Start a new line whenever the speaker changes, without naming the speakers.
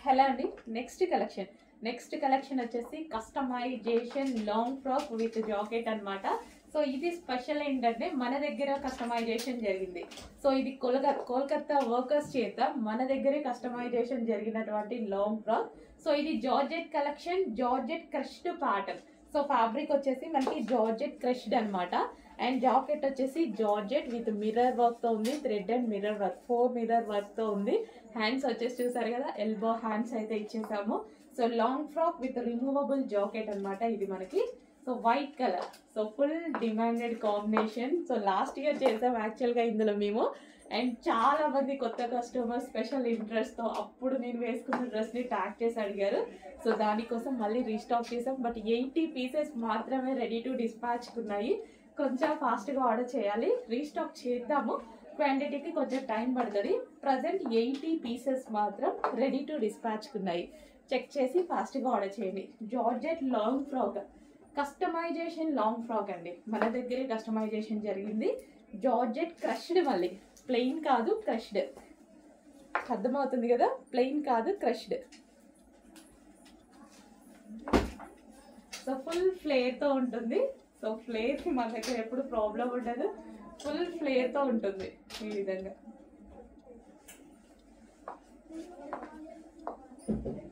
hello అండి next collection next collection వచ్చేసి customization long frock with jacket అన్నమాట so ఇది స్పెషల్ ఏంటంటే మన దగ్గర కస్టమైజేషన్ జరిగింది సో ఇది కోల్క కోల్కత్తా వర్కర్స్ చేత మన దగ్గరే కస్టమైజేషన్ జరిగినటువంటి లాంగ్ ఫ్రాక్ సో ఇది georgette collection georgette crushed pattern so fabric వచ్చేసి మనకి జార్జెట్ క్రష్డ్ అన్నమాట అండ్ జాకెట్ వచ్చేసి జార్జెట్ విత్ మిర్రర్ వర్క్ తో ఉంది thread and mirror work four mirror work తో ఉంది హ్యాండ్స్ వచ్చేసి చూసారు కదా ఎల్బో హ్యాండ్స్ అయితే ఇచ్చేసాము so long frock with removable jacket అన్నమాట ఇది మనకి so white colour so full demanded combination so last year చేసాం యాక్చువల్గా ఇందులో మేము అండ్ చాలా మంది కొత్త కస్టమర్ స్పెషల్ ఇంట్రెస్ట్ తో అప్పుడు నేను వేసుకున్న డ్రెస్ ని ట్యాగ్ చేసి అడిగారు సో దానికోసం మళ్ళీ రీస్టాక్ చేసాం బట్ ఎయిటీ పీసెస్ మాత్రమే రెడీ టు డిస్పాచ్ ఉన్నాయి కొంచెం ఫాస్ట్గా ఆర్డర్ చేయాలి రీస్టాక్ చేద్దాము క్వాంటిటీకి కొంచెం టైం పడుతుంది ప్రజెంట్ ఎయిటీ పీసెస్ మాత్రం రెడీ టు డిస్పాచ్ ఉన్నాయి చెక్ చేసి ఫాస్ట్గా ఆర్డర్ చేయండి georgette long frock customization long frock అండి మన దగ్గరే కస్టమైజేషన్ జరిగింది జార్జెట్ క్రష్డ్ మళ్ళీ ప్లెయిన్ కాదు క్రష్డ్ అర్థమవుతుంది కదా ప్లెయిన్ కాదు క్రష్డ్ సో ఫుల్ ఫ్లేర్తో ఉంటుంది సో ఫ్లేర్కి మన దగ్గర ఎప్పుడు ప్రాబ్లం ఉండదు ఫుల్ ఫ్లేర్తో ఉంటుంది ఈ విధంగా